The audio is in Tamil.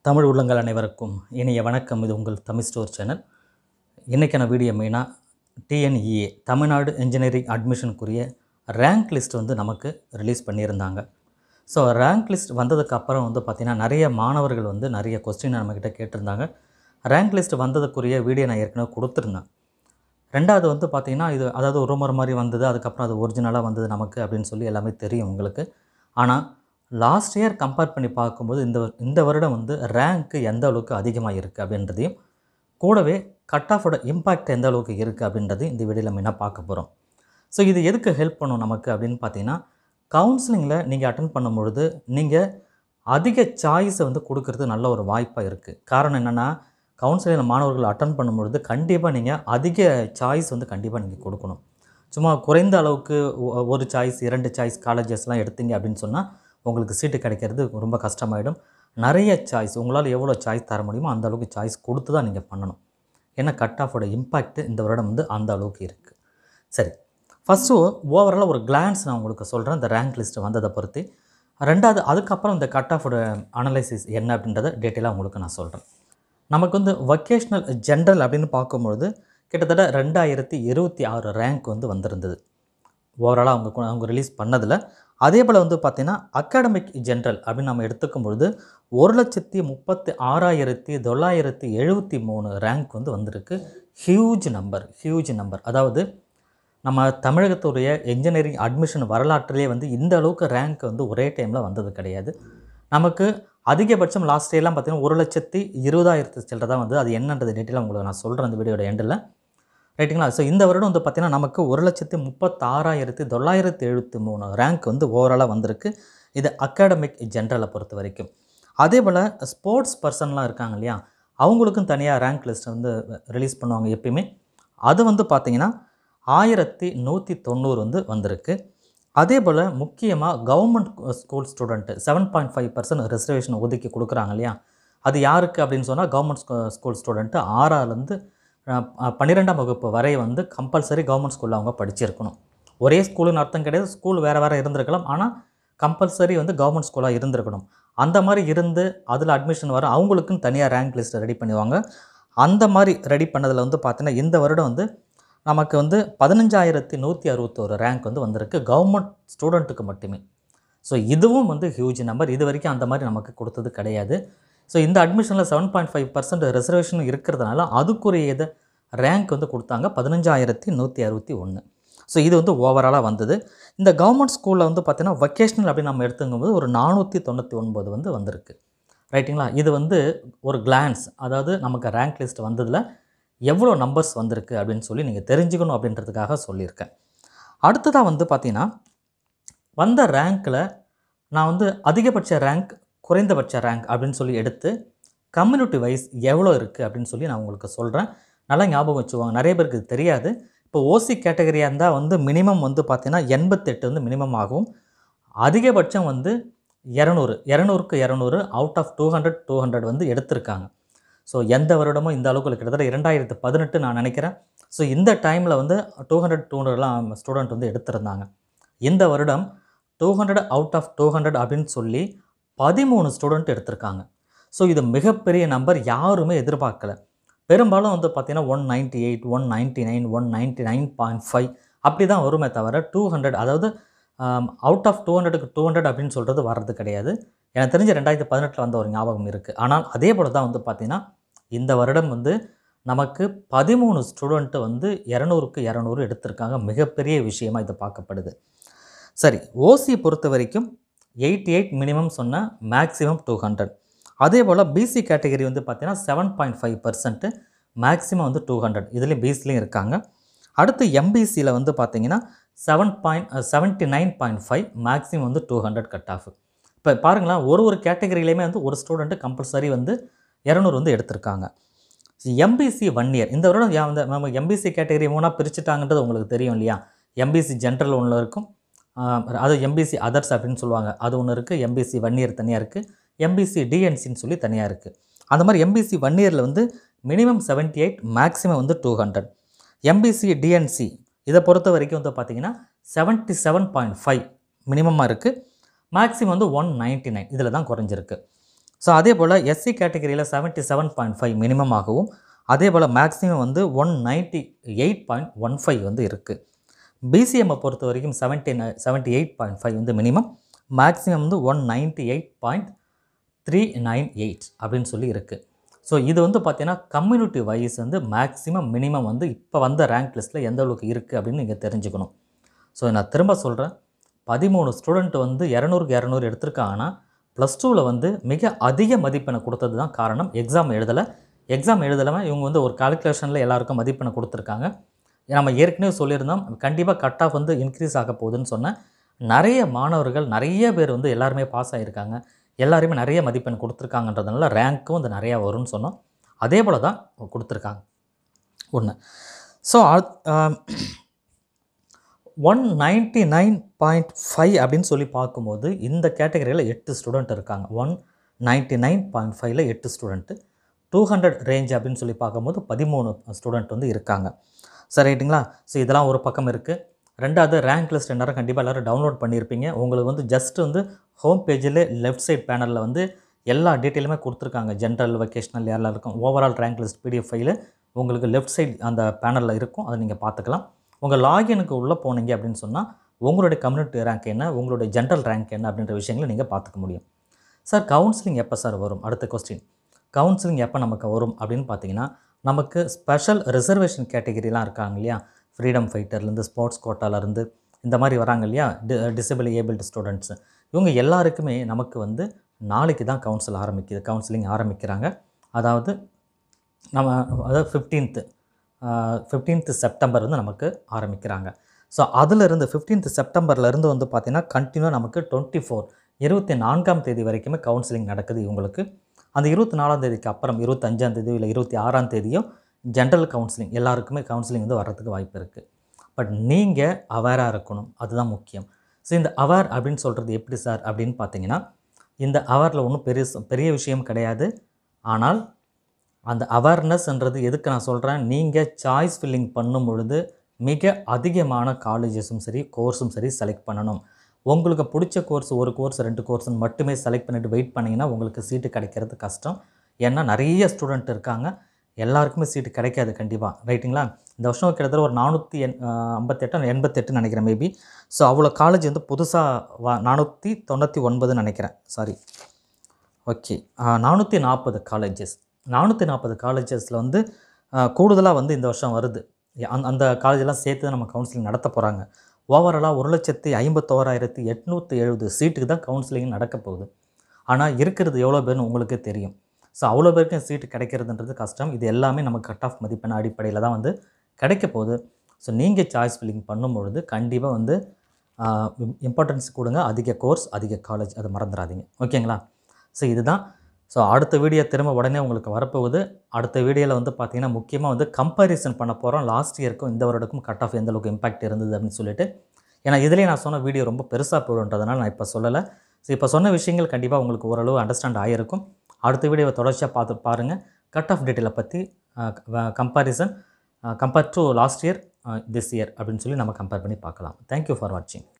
தமிழ் உள்ளங்கள் அனைவருக்கும் இனிய வணக்கம் இது உங்கள் தமிழ் ஸ்டோர் சேனல் இன்றைக்கான வீடியோ மெயினாக TNEA Tamil Nadu engineering அட்மிஷனுக்குரிய rank list வந்து நமக்கு ரிலீஸ் பண்ணியிருந்தாங்க ஸோ ரேங்க் லிஸ்ட் வந்ததுக்கு அப்புறம் வந்து பார்த்திங்கன்னா நிறைய மாணவர்கள் வந்து நிறைய கொஸ்டின் நம்மக்கிட்ட கேட்டிருந்தாங்க ரேங்க் லிஸ்ட் வந்ததுக்குரிய வீடியோ நான் ஏற்கனவே கொடுத்துருந்தேன் ரெண்டாவது வந்து பார்த்திங்கன்னா இது அதாவது ஒரு ரூமர் மாதிரி வந்தது அதுக்கப்புறம் அது ஒரிஜினலாக வந்தது நமக்கு அப்படின்னு சொல்லி எல்லாமே தெரியும் உங்களுக்கு ஆனால் லாஸ்ட் இயர் கம்பேர் பண்ணி பார்க்கும்போது இந்த இந்த வருடம் வந்து ரேங்க்கு எந்த அளவுக்கு அதிகமாக இருக்குது அப்படின்றதையும் கூடவே கட் ஆஃபோட இம்பேக்ட் எந்த அளவுக்கு இருக்குது அப்படின்றதையும் இந்த வீடியோவில் மெயினாக பார்க்க போகிறோம் ஸோ இது எதுக்கு ஹெல்ப் பண்ணும் நமக்கு அப்படின்னு பார்த்தீங்கன்னா கவுன்சிலிங்கில் நீங்கள் அட்டன் பண்ணும்பொழுது நீங்கள் அதிக சாய்ஸை வந்து கொடுக்கறது நல்ல ஒரு வாய்ப்பாக இருக்குது காரணம் என்னென்னா கவுன்சிலிங்கில் மாணவர்கள் அட்டன் பண்ணும்பொழுது கண்டிப்பாக நீங்கள் அதிக சாய்ஸ் வந்து கண்டிப்பாக நீங்கள் கொடுக்கணும் சும்மா குறைந்த அளவுக்கு ஒ- ஒரு சாய்ஸ் இரண்டு சாய்ஸ் காலேஜஸ்லாம் எடுத்தீங்க அப்படின்னு சொன்னால் உங்களுக்கு சீட்டு கிடைக்கிறது ரொம்ப கஷ்டமாயிடும் நிறைய சாய்ஸ் உங்களால் எவ்வளோ சாய்ஸ் தர முடியுமோ அந்த அளவுக்கு சாய்ஸ் கொடுத்து தான் நீங்கள் பண்ணணும் ஏன்னா கட் ஆஃபோட இம்பேக்ட் இந்த வருடம் வந்து அந்த அளவுக்கு இருக்குது சரி ஃபஸ்ட்டு ஓவராலாக ஒரு கிளான்ஸ் நான் உங்களுக்கு சொல்கிறேன் இந்த ரேங்க் லிஸ்ட் வந்ததை பொறுத்து ரெண்டாவது அதுக்கப்புறம் இந்த கட் ஆஃபோட அனலைசிஸ் என்ன அப்படின்றத டீட்டெயிலாக உங்களுக்கு நான் சொல்கிறேன் நமக்கு வந்து வொக்கேஷ்னல் ஜென்ரல் அப்படின்னு பார்க்கும்பொழுது கிட்டத்தட்ட ரெண்டாயிரத்தி இருபத்தி ஆறு ரேங்க் வந்து வந்திருந்தது ஓவராலாக அவங்க கொ- அவங்க ரிலீஸ் பண்ணதில் அதே போல் வந்து பார்த்திங்கன்னா அகாடமிக் ஜென்ரல் அப்படின்னு நம்ம எடுத்துக்கும் பொழுது ஒரு லட்சத்தி முப்பத்தி ஆறாயிரத்தி தொள்ளாயிரத்தி எழுபத்தி மூணு ரேங்க் வந்து வந்திருக்கு ஹியூஜ் நம்பர் ஹியூஜ் நம்பர் அதாவது நம்ம தமிழகத்துடைய இன்ஜினியரிங் அட்மிஷன் வரலாற்றிலே வந்து இந்த அளவுக்கு ரேங்க் வந்து ஒரே டைமில் வந்தது கிடையாது நமக்கு அதிகபட்சம் லாஸ்ட் இயர்லாம் பார்த்தீங்கன்னா ஒரு லட்சத்தி இருபதாயிரத்து சில்லற தான் வந்து அது என்னன்றது டீட்டெயிலாக உங்களுக்கு நான் சொல்கிறேன் அந்த வீடியோட எண்டில் ரைட்டுங்களா ஸோ இந்த வருடம் வந்து பார்த்திங்கன்னா நமக்கு ஒரு லட்சத்தி முப்பத்தாறாயிரத்தி தொள்ளாயிரத்தி எழுபத்தி மூணு ரேங்க் வந்து ஓவராலாக வந்திருக்கு இது அகாடமிக் ஜென்ரலை பொறுத்த வரைக்கும் அதே போல் ஸ்போர்ட்ஸ் பர்சன்லாம் இருக்காங்க இல்லையா அவங்களுக்கும் தனியாக ரேங்க் லிஸ்ட் வந்து ரிலீஸ் பண்ணுவாங்க எப்பயுமே அது வந்து பார்த்திங்கன்னா ஆயிரத்தி நூற்றி தொண்ணூறு வந்து வந்திருக்கு அதே போல் முக்கியமாக government school student seven point five percent reservation ஒதுக்கி கொடுக்குறாங்க இல்லையா அது யாருக்கு அப்படின்னு சொன்னால் கவர்மெண்ட் ஸ்கூல் ஸ்டூடெண்ட்டு ஆறாலேருந்து பன்னிரெண்டாம் வகுப்பு வரை வந்து கம்பல்சரி கவர்மெண்ட் ஸ்கூலில் அவங்க படிச்சிருக்கணும் ஒரே ஸ்கூலுன்னு அர்த்தம் கிடையாது ஸ்கூல் வேறு வேறு இருந்திருக்கலாம் ஆனால் கம்பல்சரி வந்து கவர்மெண்ட் ஸ்கூலாக இருந்திருக்கணும் அந்த மாதிரி இருந்து அதில் அட்மிஷன் வர அவங்களுக்குன்னு தனியாக ரேங்க் லிஸ்ட் ரெடி பண்ணுவாங்க அந்த மாதிரி ரெடி பண்ணதில் வந்து பார்த்தீங்கன்னா இந்த வருடம் வந்து நமக்கு வந்து பதினஞ்சாயிரத்தி நூற்றி அறுபத்தோரு ரேங்க் வந்து வந்திருக்கு கவர்மெண்ட் ஸ்டூடெண்ட்டுக்கு மட்டுமே ஸோ இதுவும் வந்து ஹியூஜ் நம்பர் இது வரைக்கும் அந்த மாதிரி நமக்கு கொடுத்தது கிடையாது ஸோ இந்த அட்மிஷனில் seven point five percent reservation இருக்கிறதுனால அதுக்குரிய இதை ரேங்க் வந்து கொடுத்தாங்க பதினஞ்சாயிரத்தி நூற்றி அறுபத்தி ஒன்று ஸோ இது வந்து ஓவராலாக வந்தது இந்த கவர்மெண்ட் ஸ்கூலில் வந்து பார்த்தீங்கன்னா வொக்கேஷ்னல் அப்படின்னு நம்ம எடுத்துக்கும்போது ஒரு நானூற்றி தொண்ணூற்றி ஒன்பது வந்து வந்திருக்கு ரைட்டுங்களா இது வந்து ஒரு கிளான்ஸ் அதாவது நமக்கு ரேங்க் லிஸ்ட் வந்ததில் எவ்வளோ நம்பர்ஸ் வந்திருக்கு அப்படின்னு சொல்லி நீங்கள் தெரிஞ்சுக்கணும் அப்படின்றதுக்காக சொல்லியிருக்கேன் அடுத்ததாக வந்து பார்த்தீங்கன்னா வந்த ரேங்க்கில் நான் வந்து அதிகபட்ச ரேங்க் குறைந்தபட்ச ரேங்க் அப்படின்னு சொல்லி எடுத்து கம்யூனிட்டி வைஸ் எவ்வளோ இருக்குது அப்படின்னு சொல்லி நான் உங்களுக்கு சொல்கிறேன் நல்லா ஞாபகம் வச்சுக்குவாங்க நிறைய பேருக்கு இது தெரியாது இப்போ ஓசி கேட்டகரியாக இருந்தால் வந்து மினிமம் வந்து பார்த்தீங்கன்னா எண்பத்தெட்டு வந்து மினிமம் ஆகும் அதிகபட்சம் வந்து இரநூறு இரநூறுக்கு இரநூறு out of two hundred two hundred வந்து எடுத்திருக்காங்க ஸோ எந்த வருடமும் இந்த அளவுக்கு இல்லை. கிட்டத்தட்ட இரண்டாயிரத்து பதினெட்டு நான் நினைக்கிறேன் ஸோ இந்த டைமில் வந்து டூ ஹண்ட்ரட் டூ ஹண்ட்ரட்லாம் ஸ்டூடெண்ட் வந்து எடுத்திருந்தாங்க இந்த வருடம் two hundred out of two hundred அப்படின்னு சொல்லி பதிமூணு ஸ்டூடெண்ட் எடுத்திருக்காங்க ஸோ இது மிகப்பெரிய நம்பர் யாருமே எதிர்பார்க்கல பெரும்பாலும் வந்து பார்த்தீங்கன்னா one ninety eight one ninety nine one ninety nine point five அப்படி தான் வருமே தவிர டூ ஹண்ட்ரட் அதாவது அவுட் ஆஃப் டூ ஹண்ட்ரடுக்கு டூ ஹண்ட்ரட் அப்படின்னு சொல்கிறது வர்றது கிடையாது எனக்கு தெரிஞ்ச ரெண்டாயிரத்தி பதினெட்டில் வந்த ஒரு ஞாபகம் இருக்குது ஆனால் அதே போல் தான் வந்து பார்த்திங்கன்னா இந்த வருடம் வந்து நமக்கு பதிமூணு ஸ்டூடெண்ட்டு வந்து இரநூறுக்கு இரநூறு எடுத்திருக்காங்க மிகப்பெரிய விஷயமா இது பார்க்கப்படுது சரி ஓசி பொறுத்த வரைக்கும் எயிட்டி எயிட் மினிமம் சொன்ன மேக்ஸிமம் டூ ஹண்ட்ரட் அதே போல் பிசி கேட்டகரி வந்து பார்த்தீங்கன்னா seven point five percent maximum வந்து டூ ஹண்ட்ரட் இதுலேயும் பிசிலையும் இருக்காங்க அடுத்து எம்பிசியில் வந்து பார்த்தீங்கன்னா seven point seventy nine point five maximum வந்து டூ ஹண்ட்ரட் கட் ஆஃப் இப்போ பாருங்களேன் ஒரு ஒரு கேட்டகரியிலையுமே வந்து ஒரு ஸ்டூடெண்ட்டு கம்பல்சரி வந்து இரநூறு வந்து எடுத்திருக்காங்க எம்பிசி ஒன் இயர் இந்த வருடம் யா- இந்த நம்ம எம்பிசி கேட்டகரி மூணாக பிரிச்சுட்டாங்கன்றது உங்களுக்கு தெரியும் இல்லையா எம்பிசி ஜென்ரல் ஒன்று இருக்கும் ஆஹ் அது எம்பிசி அதர்ஸ் அப்படின்னு சொல்லுவாங்க அது ஒன்று இருக்குது எம்பிசி ஒன் இயர் தனியாக இருக்குது எம்பிசி டிஎன்சின்னு சொல்லி தனியாக இருக்குது அந்த மாதிரி எம்பிசி ஒன் இயரில் வந்து மினிமம் 78 எயிட் மேக்ஸிமம் வந்து டூ ஹண்ட்ரட் எம்பிசி டிஎன்சி இதை பொறுத்த வரைக்கும் வந்து பார்த்தீங்கன்னா செவன்ட்டி செவன் பாயிண்ட் ஃபைவ் மினிமமாக இருக்குது மேக்ஸிமம் வந்து ஒன் நைன்ட்டி நைன் இதில் தான் குறைஞ்சிருக்கு ஸோ அதே போல் எஸ்சி கேட்டகரியில் seventy seven point five minimum ஆகவும் அதே போல் மேக்ஸிமம் வந்து one ninety eight point one five வந்து இருக்குது பிசிஎம்மை பொறுத்த வரைக்கும் செவன்ட்டி நை செவன்ட்டி எயிட் பாயிண்ட் ஃபைவ் வந்து மினிமம் மேக்ஸிமம் வந்து one ninety eight point three nine eight அப்படின்னு சொல்லி இருக்குது ஸோ இது வந்து பார்த்தீங்கன்னா கம்யூனிட்டி வைஸ் வந்து மேக்ஸிமம் மினிமம் வந்து இப்போ வந்த ரேங்க் லிஸ்ட்டில் எந்த அளவுக்கு இருக்குது அப்படின்னு நீங்கள் தெரிஞ்சுக்கணும் ஸோ நான் திரும்ப சொல்கிறேன் பதிமூணு ஸ்டூடெண்ட் வந்து இரநூறுக்கு இரநூறு எடுத்திருக்காங்கன்னா ப்ளஸ் டூவில் வந்து மிக அதிக மதிப்பெண்ணை கொடுத்தது தான் காரணம் எக்ஸாம் எழுதலை எக்ஸாம் எழுதலாமல் இவங்க வந்து ஒரு கால்குலேஷனில் எல்லாருக்கும் மதிப்பெண்ணை கொடுத்துருக்காங்க நம்ம ஏற்கனவே சொல்லியிருந்தோம் கண்டிப்பாக கட் ஆஃப் வந்து இன்க்ரீஸ் ஆக போகுதுன்னு சொன்னேன் நிறைய மாணவர்கள் நிறைய பேர் வந்து எல்லாருமே பாஸ் ஆகியிருக்காங்க எல்லாருமே நிறைய மதிப்பெண் கொடுத்துருக்காங்கன்றதுனால ரேங்க்கும் வந்து நிறையா வரும்னு சொன்னோம் அதே போல் தான் கொடுத்துருக்காங்க ஒன்று so one ninety nine point five அப்படின்னு சொல்லி பார்க்கும்போது இந்த கேட்டகரியில் எட்டு ஸ்டூடெண்ட் இருக்காங்க ஒன் நைன்ட்டி நைன் பாயிண்ட் ஃபைவ்ல எட்டு ஸ்டூடெண்ட்டு டூ ஹண்ட்ரட் ரேஞ்ச் அப்படின்னு சொல்லி பார்க்கும்போது பதிமூணு ஸ்டூடெண்ட் வந்து இருக்காங்க சரி ரைட்டுங்களா ஸோ இதெல்லாம் ஒரு பக்கம் இருக்குது ரெண்டாவது ரேங்க் லிஸ்ட் எல்லாரும் கண்டிப்பாக எல்லோரும் டவுன்லோட் பண்ணியிருப்பீங்க உங்களுக்கு வந்து ஜஸ்ட் வந்து ஹோம் பேஜில் லெஃப்ட் சைட் பேனலில் வந்து எல்லா டீட்டெயிலுமே கொடுத்துருக்காங்க ஜென்ரல் வெக்கேஷனல் யாரெல்லாம் இருக்கும் overall rank list PDF file உங்களுக்கு லெஃப்ட் சைட் அந்த பேனலில் இருக்கும் அதை நீங்கள் பார்த்துக்கலாம் உங்கள் லாகினுக்கு உள்ளே போனீங்க அப்படின்னு சொன்னால் உங்களுடைய கம்யூனிட்டி ரேங்க் என்ன உங்களுடைய ஜென்ரல் ரேங்க் என்ன அப்படின்ற விஷயங்களை நீங்கள் பார்த்துக்க முடியும் சார் கவுன்சிலிங் எப்போ சார் வரும் அடுத்த கொஸ்டின் கவுன்சிலிங் எப்போ நமக்கு வரும் அப்படின்னு பார்த்தீங்கன்னா நமக்கு ஸ்பெஷல் ரிசர்வேஷன் கேட்டகிரிலாம் இருக்காங்க இல்லையா ஃப்ரீடம் ஃபைட்டர்லேருந்து ஸ்போர்ட்ஸ் கோட்டாலேருந்து இந்த மாதிரி வராங்க இல்லையா டி டிசபிள் ஏபிள்டு ஸ்டூடெண்ட்ஸு இவங்க எல்லாருக்குமே நமக்கு வந்து நாளைக்கு தான் கவுன்சில் ஆரம்பிக்குது கவுன்சிலிங் ஆரம்பிக்கிறாங்க அதாவது நம்ம அதாவது ஃபிஃப்டீன்த்து ஃபிஃப்டீன்த்து செப்டம்பர் வந்து நமக்கு ஆரம்பிக்கிறாங்க ஸோ அதிலிருந்து ஃபிஃப்டீன்த் செப்டம்பர்லேருந்து வந்து பார்த்திங்கன்னா கண்டினியூ நமக்கு டுவெண்ட்டி ஃபோர் இருபத்தி நான்காம் தேதி வரைக்குமே கவுன்சிலிங் நடக்குது இவங்களுக்கு அந்த இருபத்தி நாலாம் தேதிக்கு அப்புறம் இருபத்தஞ்சாம் தேதியோ இல்லை இருபத்தி ஆறாம் தேதியோ ஜென்ரல் கவுன்சிலிங் எல்லாருக்குமே கவுன்சிலிங் வந்து வர்றதுக்கு வாய்ப்பு இருக்குது பட் நீங்கள் அவேராக இருக்கணும் அதுதான் முக்கியம் ஸோ இந்த அவேர் அப்படின்னு சொல்கிறது எப்படி சார் அப்படின்னு பார்த்தீங்கன்னா இந்த அவரில் ஒன்றும் பெரிய பெரிய விஷயம் கிடையாது ஆனால் அந்த அவேர்னஸ்ன்றது எதுக்கு நான் சொல்கிறேன் நீங்கள் சாய்ஸ் ஃபில்லிங் பண்ணும் பொழுது மிக அதிகமான காலேஜஸும் சரி கோர்ஸும் சரி செலக்ட் பண்ணணும் உங்களுக்கு பிடிச்ச கோர்ஸ் ஒரு கோர்ஸ் ரெண்டு கோர்ஸ்னு மட்டுமே செலக்ட் பண்ணிவிட்டு வெயிட் பண்ணிங்கன்னா உங்களுக்கு சீட்டு கிடைக்கிறது கஷ்டம் ஏன்னா நிறைய ஸ்டூடெண்ட் இருக்காங்க எல்லாருக்குமே சீட்டு கிடைக்காது கண்டிப்பாக ரைட்டுங்களா இந்த வருஷம் கிட்டத்தட்ட ஒரு நானூற்றி எண் ஐம்பத்தெட்டு எண்பத்தெட்டுன்னு நினைக்கிறேன் மேபி ஸோ அவ்வளோ காலேஜ் வந்து புதுசாக வா நானூற்றி தொண்ணூற்றி ஒன்பதுன்னு நினைக்கிறேன் சாரி ஓகே நானூற்றி நாற்பது காலேஜஸ் நானூற்றி நாற்பது காலேஜஸில் வந்து கூடுதலாக வந்து இந்த வருஷம் வருது அந்த அந்த காலேஜெல்லாம் சேர்த்து தான் நம்ம கவுன்சிலிங் நடத்த போகிறாங்க ஓவராலாக ஒரு லட்சத்தி ஐம்பத்தோராயிரத்தி எட்நூற்றி எழுபது சீட்டுக்கு தான் கவுன்சிலிங் நடக்க போகுது ஆனால் இருக்கிறது எவ்வளோ பேர்னு உங்களுக்கே தெரியும் ஸோ அவ்வளோ பேருக்கும் சீட்டு கிடைக்கிறதுன்றது கஷ்டம் இது எல்லாமே நம்ம கட் ஆஃப் மதிப்பெண் அடிப்படையில் தான் வந்து கிடைக்க போகுது ஸோ நீங்கள் சாய்ஸ் ஃபில்லிங் பண்ணும்பொழுது கண்டிப்பாக வந்து இம்பார்ட்டன்ஸ் கொடுங்க அதிக கோர்ஸ் அதிக காலேஜ் அதை மறந்துடாதீங்க ஓகேங்களா ஸோ இதுதான் ஸோ அடுத்த வீடியோ திரும்ப உடனே உங்களுக்கு வரப்போகுது அடுத்த வீடியோவில் வந்து பார்த்திங்கன்னா முக்கியமாக வந்து கம்பேரிசன் பண்ண போகிறோம் லாஸ்ட் இயருக்கும் இந்த வருடக்கும் கட் ஆஃப் எந்த அளவுக்கு இம்பாக்ட் இருந்தது அப்படின்னு சொல்லிட்டு ஏன்னா இதுலேயே நான் சொன்ன வீடியோ ரொம்ப பெருசாக போடுன்றதுனால நான் இப்போ சொல்லலை ஸோ இப்போ சொன்ன விஷயங்கள் கண்டிப்பாக உங்களுக்கு ஓரளவு அண்டர்ஸ்டாண்ட் ஆகிருக்கும் அடுத்த வீடியோவை தொடர்ச்சியாக பார்த்து பாருங்கள் கட் ஆஃப் டீட்டெயிலை பற்றி comparison compare to last year this year அப்படின்னு சொல்லி நம்ம கம்பேர் பண்ணி பார்க்கலாம் தேங்க்யூ ஃபார் வாட்சிங்